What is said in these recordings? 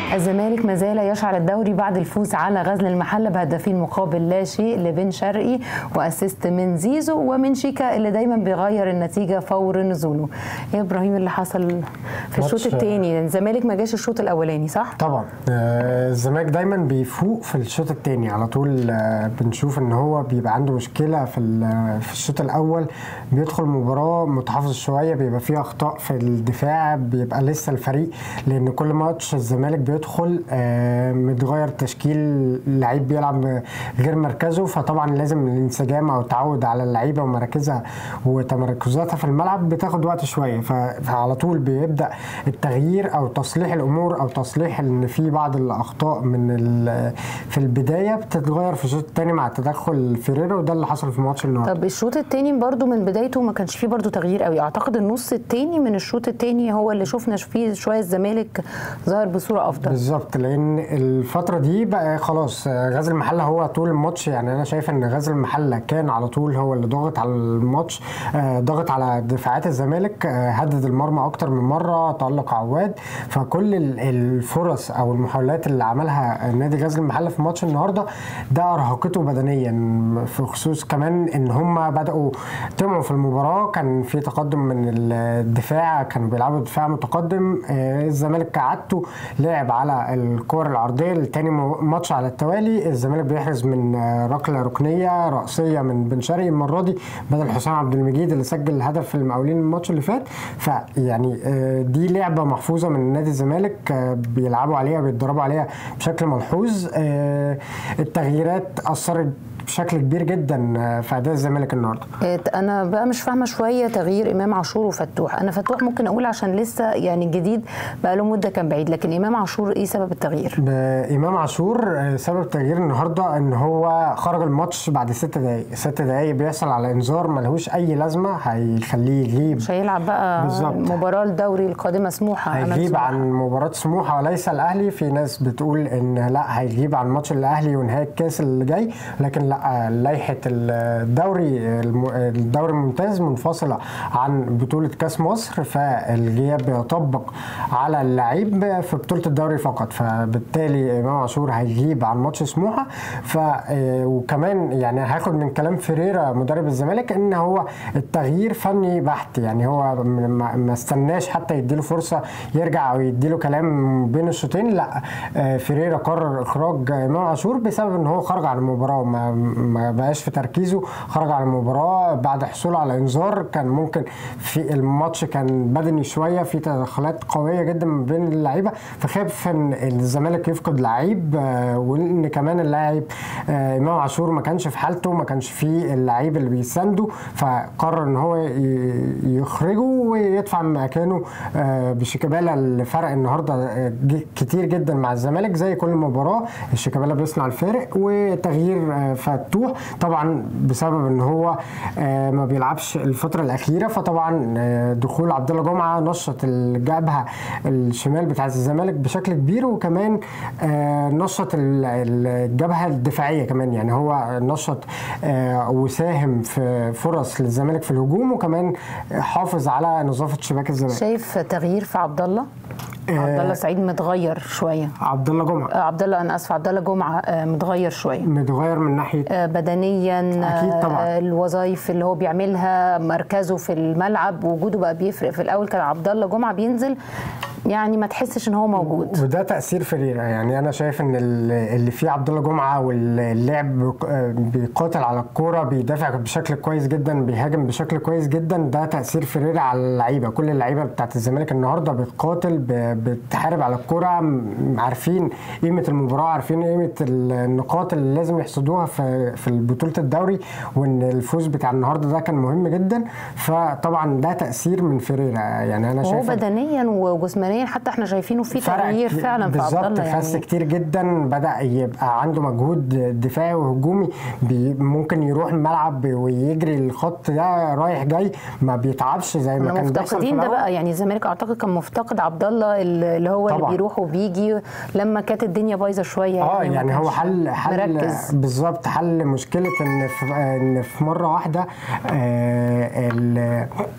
الزمالك ما زال يشعل الدوري بعد الفوز على غزل المحله بهدفين مقابل لا شيء لبن شرقي واسيست من زيزو ومن شيكا اللي دايما بيغير النتيجه فور نزوله يا ابراهيم اللي حصل في الشوط ماتش- الثاني الزمالك ما جاش الشوط الاولاني صح طبعا آه، الزمالك دايما بيفوق في الشوط الثاني على طول آه، بنشوف ان هو بيبقى عنده مشكله في ال- في الشوط الاول بيدخل مباراه متحفظ شويه بيبقى فيه اخطاء في الدفاع بيبقى لسه الفريق لان كل ماتش الزمالك بيدخل آه، متغير تشكيل لعيب بيلعب غير مركزه فطبعا لازم الانسجام او التعود على اللعيبه ومراكزها وتمركزاتها في الملعب بتاخد وقت شويه ف- فعلى طول بيبدا التغيير او تصليح الامور او تصليح ان في بعض الاخطاء من ال- في البدايه بتتغير في الشوط الثاني مع تدخل فيريرا وده اللي حصل في ماتش النهارده طب الشوط الثاني برضو من بدايته ما كانش فيه برضو تغيير قوي اعتقد النص الثاني من الشوط الثاني هو اللي شفنا فيه شويه الزمالك ظهر بصوره افضل بالظبط لان الفتره دي بقى خلاص آه، غزل المحله هو طول الماتش يعني انا شايف ان غزل المحله كان على طول هو اللي ضاغط على الماتش آه، ضاغط على دفاعات الزمالك آه، هدد المرمى اكتر من مره تالق عواد فكل ال- الفرص او المحاولات اللي عملها نادي غزل المحله في ماتش النهارده ده ارهقته بدنيا في خصوص كمان ان هم بداوا طمعوا في المباراه كان في تقدم من الدفاع كانوا بيلعبوا دفاع متقدم آه، الزمالك كعادته لعب على الكور العرضيه لتاني م- ماتش على التوالي الزمالك بيحرز من آه، ركله ركنيه راسيه من بن شرقي المره دي بدل حسام عبد المجيد اللي سجل الهدف في المقاولين الماتش اللي فات فيعني آه، دي لعبه محفوظه من نادي الزمالك آه، بيلعبوا عليها بيتدربوا عليها بشكل ملحوظ آه، التغييرات اثرت بشكل كبير جدا آه، في اداء الزمالك النهارده إيه، انا بقى مش فاهمه شويه تغيير امام عاشور وفتوح انا فتوح ممكن اقول عشان لسه يعني جديد بقى له مده كان بعيد لكن امام عاشور ايه سبب التغيير بإمام عاشور آه، سبب تغيير النهارده ان هو خرج الماتش بعد ست دقايق ست دقايق بيحصل على انذار ملهوش اي لازمه هيخليه يغيب مش هيلعب بقى بالظبط. مباراه الدوري القادمه سموحه أمام هيغيب سموحة. عن مباراة سموحة وليس الأهلي في ناس بتقول إن لا هيغيب عن ماتش الأهلي ونهاية الكاس اللي جاي لكن لا لائحة الدوري الم- الدوري الممتاز منفصلة عن بطولة كاس مصر فالغياب بيطبق على اللعيب في بطولة الدوري فقط فبالتالي إمام عاشور هيغيب عن ماتش سموحة ف آه، وكمان يعني هاخد من كلام فيريرا مدرب الزمالك ان هو التغيير فني بحت يعني هو م- ما ما استناش حتى يديله فرصه يرجع او يديله كلام بين الشوطين لا آه، فيريرا قرر اخراج امام عاشور بسبب ان هو خرج عن المباراه ما, ما بقاش في تركيزه خرج عن المباراه بعد حصوله على انذار كان ممكن في الماتش كان بدني شويه في تدخلات قويه جدا ما بين اللعيبه فخاف ان الزمالك يفقد لعيب آه، وان كمان اللاعب آه، امام عاشور ما كانش في حالته ما كانش فيه اللعيب اللي بيسانده فقرر ان هو ي- يخرجه ويدفع مكانه آه، بشيكابالا اللي فرق النهارده آه، ج- كتير جدا مع الزمالك زي كل مباراه الشيكابالا بيصنع الفارق وتغيير آه، فتوح طبعا بسبب ان هو آه، ما بيلعبش الفتره الاخيره فطبعا آه، دخول عبد الله جمعه نشط الجبهه الشمال بتاعه الزمالك بشكل كبير وكمان آه، نشط ال- الجبهه الدفاعيه كمان يعني هو نشط آه، وساهم في فرص للزمالك في الهجوم وكمان حافظ على نظافه شباك الزمالك شايف تغيير في عبد الله عبد الله سعيد متغير شويه عبد الله جمعه آه، عبد الله انا اسف عبد الله جمعه آه، متغير شويه متغير من ناحيه آه، بدنيا أكيد طبعاً. آه، الوظائف اللي هو بيعملها مركزه في الملعب وجوده بقى بيفرق في الاول كان عبد الله جمعه بينزل يعني ما تحسش ان هو موجود وده تاثير فيريرا يعني انا شايف ان ال- اللي فيه عبد الله جمعه واللعب بق- آه بيقاتل على الكوره بيدافع بشكل كويس جدا بيهاجم بشكل كويس جدا ده تاثير فيريرا على اللعيبه كل اللعيبه بتاعت الزمالك النهارده بتقاتل ب- بتحارب على الكوره م- عارفين قيمه المباراه عارفين قيمه النقاط اللي لازم يحصدوها في في بطوله الدوري وان الفوز بتاع النهارده ده كان مهم جدا فطبعا ده تاثير من فيريرا يعني انا وهو شايف بدنيا وجسمانيا حتى احنا شايفينه في فرق تغيير كتير- فعلا في عبد بالظبط الله خس يعني كتير جدا بدا يبقى عنده مجهود دفاعي وهجومي بي ممكن يروح الملعب ويجري الخط ده رايح جاي ما بيتعبش زي ما كنا كان بيحصل في مفتقدين ده الأول. بقى يعني الزمالك اعتقد كان مفتقد عبد الله اللي هو اللي طبعاً. بيروح وبيجي لما كانت الدنيا بايظه شويه اه ما يعني هو كانش حل حل مركز بالظبط حل مشكله ان في ان في مره واحده آه ال-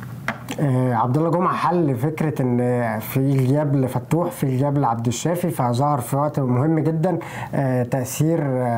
آه، عبد الله جمعه حل فكره ان في غياب لفتوح في غياب لعبد الشافي فظهر في وقت مهم جدا آه، تاثير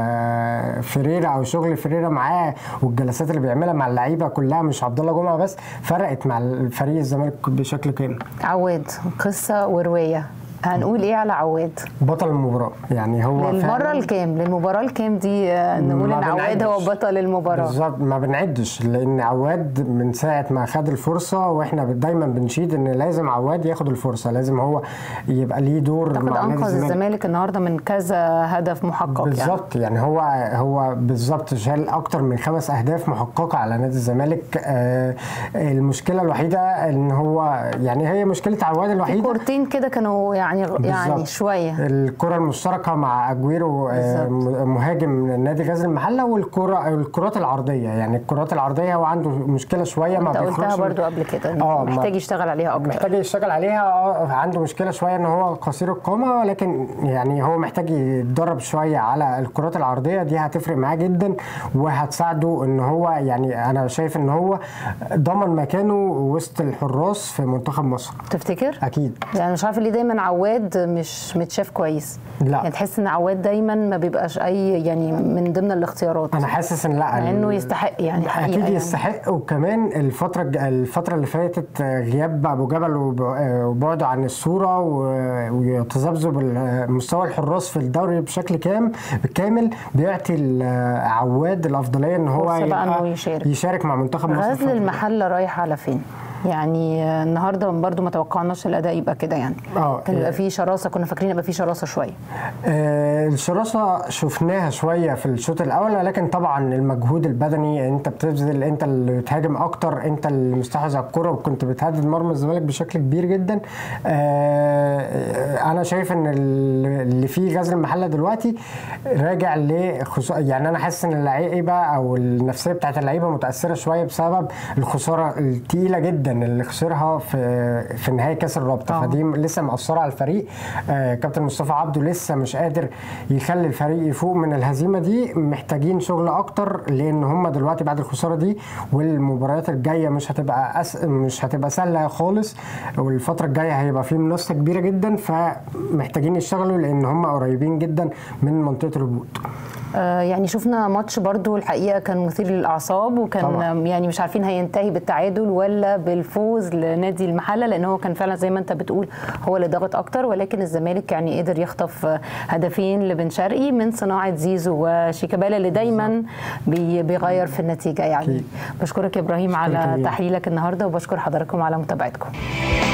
آه، فريرا او شغل فريرا معاه والجلسات اللي بيعملها مع اللعيبه كلها مش عبد الله جمعه بس فرقت مع فريق الزمالك بشكل كامل عواد قصه وروايه هنقول ايه على عواد بطل المباراه يعني هو للمره فعلاً الكام للمباراه الكام دي آه، نقول ما ان عواد هو بنعدش. بطل المباراه بالظبط ما بنعدش لان عواد من ساعه ما خد الفرصه واحنا دايما بنشيد ان لازم عواد ياخد الفرصه لازم هو يبقى ليه دور اعتقد مع نادي انقذ الزمالك الزمالك النهارده من كذا هدف محقق يعني بالظبط يعني هو هو بالظبط شال اكتر من خمس اهداف محققه على نادي الزمالك آه المشكله الوحيده ان هو يعني هي مشكله عواد في الوحيده كورتين كده كانوا يعني يعني بالظبط. شويه الكره المشتركه مع اجويرو آه، بالظبط. مهاجم نادي غزل المحله والكره الكرات العرضيه يعني الكرات العرضيه هو عنده مشكله شويه ما انت قلتها بيخرجش من- برضو قبل كده إنه آه، ما- محتاج يشتغل عليها اكتر محتاج يشتغل عليها اه عنده مشكله شويه ان هو قصير القامه ولكن يعني هو محتاج يتدرب شويه على الكرات العرضيه دي هتفرق معاه جدا وهتساعده ان هو يعني انا شايف ان هو ضمن مكانه وسط الحراس في منتخب مصر تفتكر اكيد يعني مش عارفه ليه دايما عواد مش متشاف كويس لا. يعني تحس ان عواد دايما ما بيبقاش اي يعني من ضمن الاختيارات انا حاسس ان لا مع انه ال- يستحق يعني حقيقة اكيد يعني. يستحق وكمان الفتره الج- الفتره اللي فاتت غياب ابو جبل وب- وبعده عن الصوره و- وتذبذب ال- مستوى الحراس في الدوري بشكل كام كامل بيعطي ال- عواد الافضليه ان هو فرصة بقى يبقى إنه يشارك. يشارك مع منتخب مصر غزل الفترة دي. المحله رايح على فين؟ يعني آه، النهارده برضو ما توقعناش الاداء يبقى كده يعني آه، كان يبقى آه. فيه شراسه كنا فاكرين يبقى فيه شراسه شويه آه، الشراسة شفناها شوية في الشوط الأول ولكن طبعا المجهود البدني أنت بتبذل أنت اللي بتهاجم أكتر أنت اللي مستحوذ على الكرة وكنت بتهدد مرمى الزمالك بشكل كبير جدا آه، أنا شايف إن اللي فيه غزل المحلة دلوقتي راجع لخسارة يعني أنا حاسس إن اللعيبة أو النفسية بتاعت اللعيبة متأثرة شوية بسبب الخسارة التقيلة جدا اللي خسرها في في نهائي كأس الرابطة آه. فدي لسه مأثرة على الفريق آه، كابتن مصطفى عبده لسه مش قادر يخلي الفريق يفوق من الهزيمه دي محتاجين شغل اكتر لان هم دلوقتي بعد الخساره دي والمباريات الجايه مش هتبقى أس... مش هتبقى سهله خالص والفتره الجايه هيبقى في منافسه كبيره جدا فمحتاجين يشتغلوا لان هم قريبين جدا من منطقه الهبوط آه، يعني شفنا ماتش برضو الحقيقه كان مثير للاعصاب وكان طبعاً. آم، يعني مش عارفين هينتهي بالتعادل ولا بالفوز لنادي المحله لان هو كان فعلا زي ما انت بتقول هو اللي ضغط اكتر ولكن الزمالك يعني قدر يخطف آه، هدفين لبن شرقي من صناعه زيزو وشيكابالا اللي دايما بي- بيغير في النتيجه يعني أكيد. بشكرك يا ابراهيم شكراً على جميل. تحليلك النهارده وبشكر حضراتكم على متابعتكم